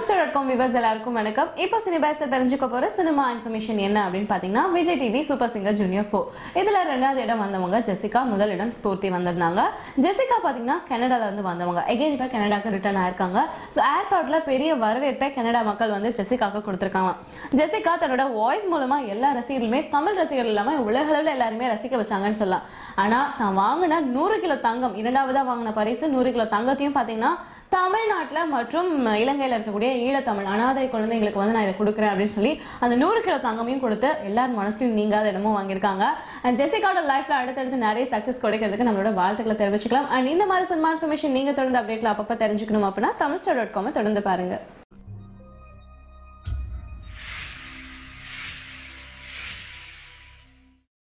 Tamilstar dot com viewers எல்லாருக்கும் வணக்கம் இப்போ சினிபாஸ்ல தெரிஞ்சுக்க போற சினிமா இன்ஃபர்மேஷன் என்ன அப்படின்னு பாத்தீங்கன்னா Vijay TV super singer junior four இதுல ரெண்டாவது இடம் வந்தவங்க ஜெசிகா முதல் இடம் ஸ்பூர்த்தி வந்திருந்தாங்க ஜெசிகா பாத்தீங்கன்னா கனடால இருந்து வந்தவங்க எகைன் இப்போ கனடாக்கு ரிட்டர்ன் ஆயிருக்காங்க ஸோ ஏர்போர்ட்ல பெரிய வரவேற்பை கனடா மக்கள் வந்து ஜெசிகாக்கு கொடுத்துருக்காங்க ஜெசிகா தன்னோட வாய்ஸ் மூலமா எல்லா ரசிகர்களுமே தமிழ் ரசிகர்கள் இல்லாம உலக அளவில் எல்லாருமே ரசிக்க வச்சாங்கன்னு சொல்லலாம் ஆனா தான் வாங்கின நூறு கிலோ தங்கம் இரண்டாவதா வாங்கின பரிசு நூறு கிலோ தங்கத்தையும் பாத்தீங்கன்னா தமிழ்நாட்டில் மற்றும் இலங்கையில் இருக்கக்கூடிய ஈழத்தமிழ் அனாதை குழந்தைங்களுக்கு வந்து நான் இதை கொடுக்குறேன் அப்படின்னு சொல்லி அந்த நூறு கிலோ தங்கமையும் கொடுத்து எல்லார் மனசுலையும் நீங்காத இடமும் வாங்கியிருக்காங்க அண்ட் ஜெசிகாவோட லைஃப்ல அடுத்தடுத்து நிறைய சக்ஸஸ் கொடுக்கறதுக்கு நம்மளோட வாழ்த்துக்களை தெரிவிச்சுக்கலாம் அண்ட் இந்த மாதிரி சினிமா இன்ஃபர்மேஷன் நீங்க தொடர்ந்து அப்டேட்ல அப்பப்போ தெரிஞ்சுக்கணும் அப்படின்னா தமிழ் டாட் காமை தொடர்ந்து பாருங்க